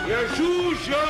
يا شوشة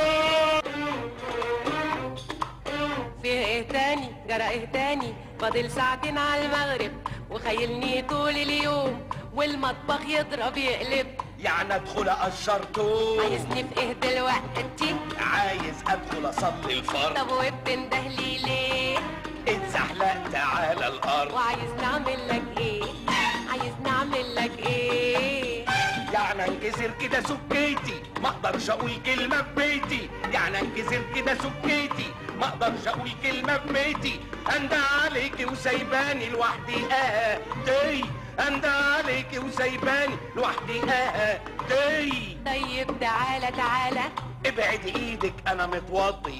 فيه ايه تاني جرى ايه تاني فاضل ساعتين على المغرب وخيلني طول اليوم والمطبخ يضرب يقلب يعني ادخل اقشر توم عايزني في ايه دلوقتي عايز ادخل اصلي الفرض طب وبتنده لي ليه اتزحلقت على الارض وعايز نعمل لك ايه عايز نعمل لك ايه يعني انكسر كده سكيتي ما اقدرش اقول كلمه في بيتي يعني انكسر كده سكيتي ما اقدرش اقول كلمه في بيتي انده عليكي وسايباني لوحدي اه دي انده عليكي وسايباني لوحدي اه دي طيب تعالى تعالى ابعد ايدك انا متوضي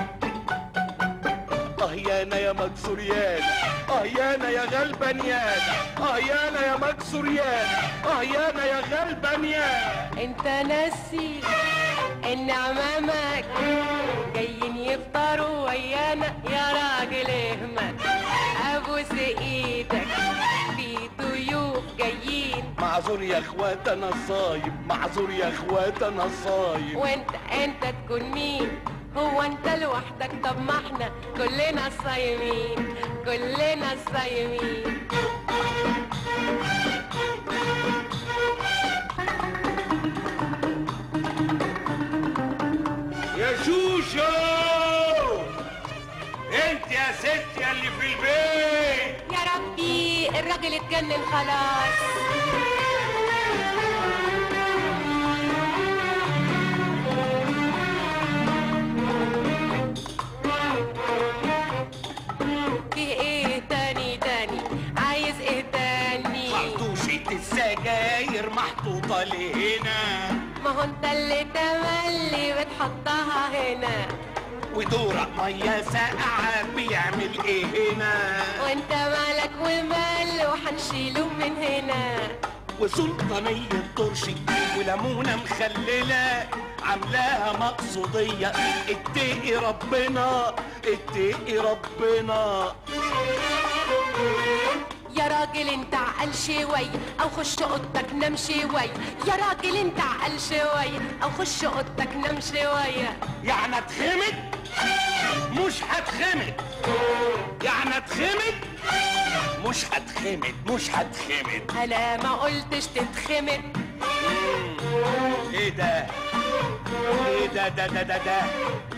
اه يانا يا مكسوريانا اه يانا يا غلبانيانا اه يانا يا مكسوريانا اه يانا يا غلبانيانا انت ناسي ان عمامك جايين يفطروا ويانا يا راجل اهمل ابوس ايدك في ضيوف جايين معذور يا اخوات انا صايم معذور يا اخوات انا صايم وانت انت تكون مين هو انت لوحدك طب ما احنا كلنا صايمين كلنا صايمين يا شوشو انت يا ست يا اللي في البيت يا ربي الراجل اتجنن خلاص في ايه تاني تاني عايز ايه تاني خرطوشة السجاير محطوطة لهنا ما هو انت اللي تملي بتحطها هنا ودورق مية ساقعة بيعمل ايه هنا وانت مالك ومال وحنشيله من هنا وسلطانية طرشي وليمونة مخللة عاملاها مقصودية اتقي ربنا اتقي ربنا يا راجل انت عقل شوي او خش اوضتك نام شوي يا راجل انت عقل شوي او خش اوضتك نام شوية يعني اتخمد مش هتخمد يعني اتخمد مش هتخمد مش هتخمد انا ما قلتش تتخمد ايه ده ايه ده ده ده ده ده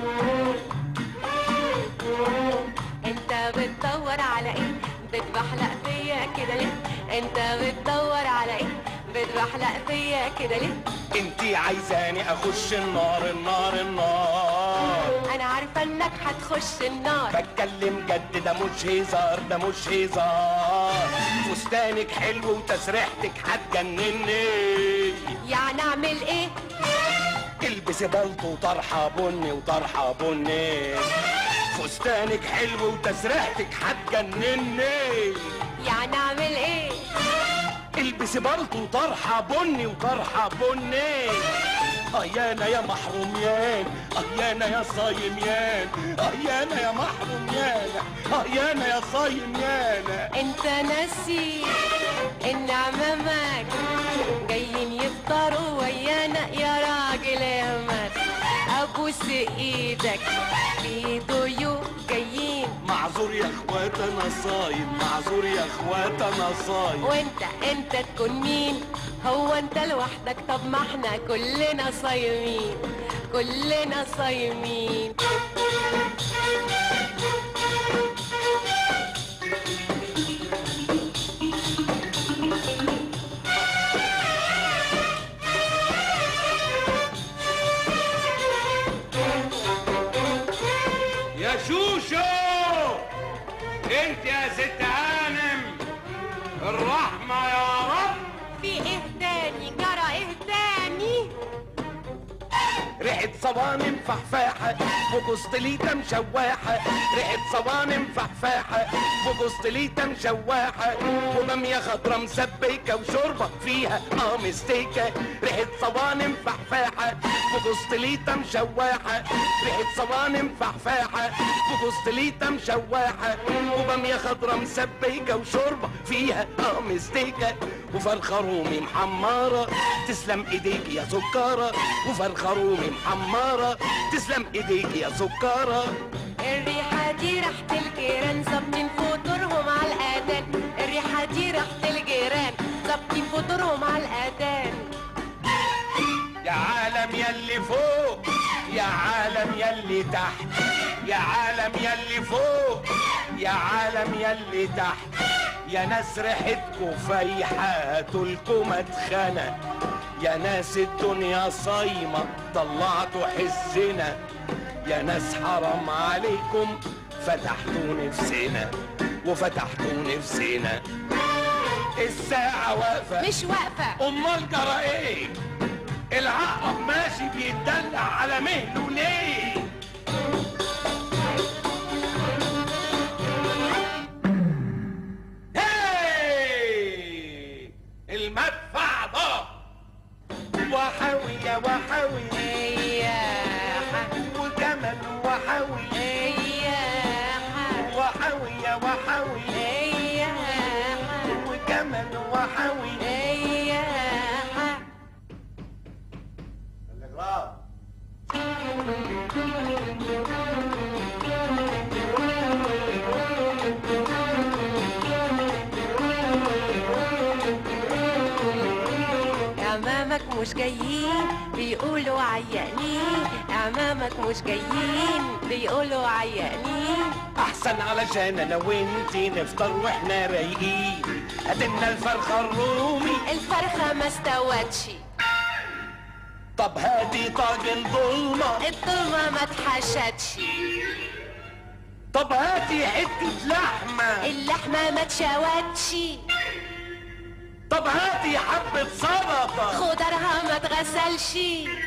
انت بتدور على ايه بتبحلق فيا كده ليه انت بتدور على ايه بتبحلق فيا كده ليه انتي عايزاني اخش النار النار النار انا عارفه انك هتخش النار بتكلم جد ده مش هزار ده مش هزار فستانك حلو وتسريحتك هتجنني يعني اعمل ايه البسي بلطو وطرحه بني وطرحه بني فستانك حلو وتسريحتك هتجنني يعني اعمل ايه البسي بلطو وطرحه بني وطرحه بني اه يانا يا محروميان اه يانا يا صايميان اه يانا يا محروميان اه يانا يا صايميان انت ناسي ان عمامك جايين يفطروا ويانا يا راجل اهمل ابوس ايدك في ضيوف جايين معذور يا اخوات انا صايم معذور يا اخوات انا صايم وانت انت تكون مين هو انت لوحدك طب ما احنا كلنا صايمين كلنا صايمين يا شوشو انت يا ست هانم الرحمة يا رب في ايه تاني جرى ايه تاني ريحة صوانم فحفاحة وجوزتليتا مشواحة ريحة صوانم فحفاحة وجوزتليتا مشواحة وبامية خضرا مسبكة وشوربة فيها اه مستيكة ريحة صوانم فحفاحة وجوزتليتا مشواحة ريحة صوانم فحفاحة وجوزتليتا مشواحة وبامية خضرا مسبكة وشوربة فيها اه مستيكة وفرخة رومي محمرة تسلم ايديك يا سكارة وفرخة رومي محمرة تسلم ايديك يا سكارة الريحة دي ريحة الجيران ظابطين فطورهم على الأذان الريحة دي ريحة الجيران ظابطين فطورهم على الأذان يا عالم يلي فوق يا عالم يلي تحت يا عالم يلي فوق يا عالم يلي تحت يا ناس ريحتكوا فايحة تلكم اتخنى يا ناس الدنيا صايمة طلعتوا حسنا يا ناس حرام عليكم فتحتوا نفسنا وفتحتوا نفسنا الساعة واقفة مش واقفة امال جرى ايه العقرب ماشي بيتدلع على مهله ليه هاي المدفع ضرب وحاوي يا وحاوي إياحة وجمل وحاوي إياحة وحاوي يا وحاوي إياحة وجمل وحاوي إياحة أمامك مش جايين بيقولوا عيانين أمامك مش جايين بيقولوا عيانين احسن علشان انا وانتي نفطر واحنا رايقين هاتلنا الفرخه الرومي الفرخة ما استوتش طب هاتي طاجن ضلمه الضلمة ما اتحشتش طب هاتي حته لحمه اللحمة ما اتشوتش طب هاتي حبه سلطه خضرها ما اتغسلش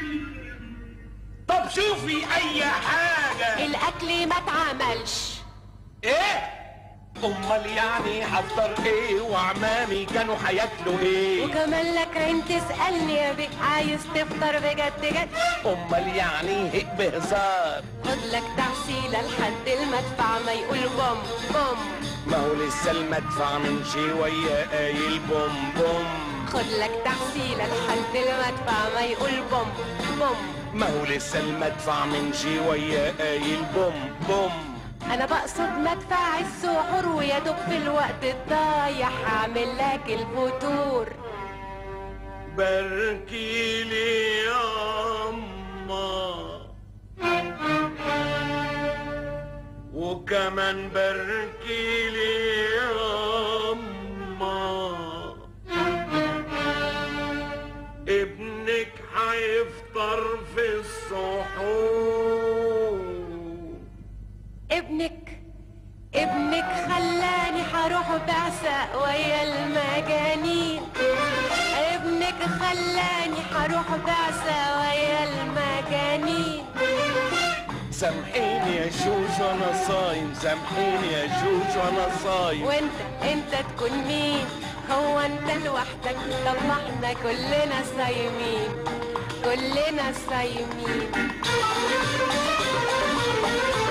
طب شوفي اي حاجه الأكل ما اتعملش ايه امال يعني هفطر ايه وعمامي كانوا هياكلوا ايه وكمان لك عين تسألني يا بيه عايز تفطر بجد جد امال يعني هيك بهزار خد لك تعسيلة لحد المدفع ما يقول بوم بوم ما هو لسه المدفع من شويه قايل بوم بوم خد لك تعسيلة لحد المدفع ما يقول بوم بوم ما هو لسه المدفع من شوية قايل بوم بوم انا بقصد مدفع السحور ويا دوب في الوقت الضايع هعمل لك الفطور باركي لي يا أما وكمان باركي لي يا أما ابنك هيفطر في السحور ابنك ابنك خلاني هروح بعثة ويا المجانين ابنك خلاني هروح بعثة ويا المجانين سامحيني يا جوج وانا صايم سامحيني يا جوج وانا صايم وانت انت تكون مين هو انت لوحدك طب ما احنا كلنا صايمين كلنا صايمين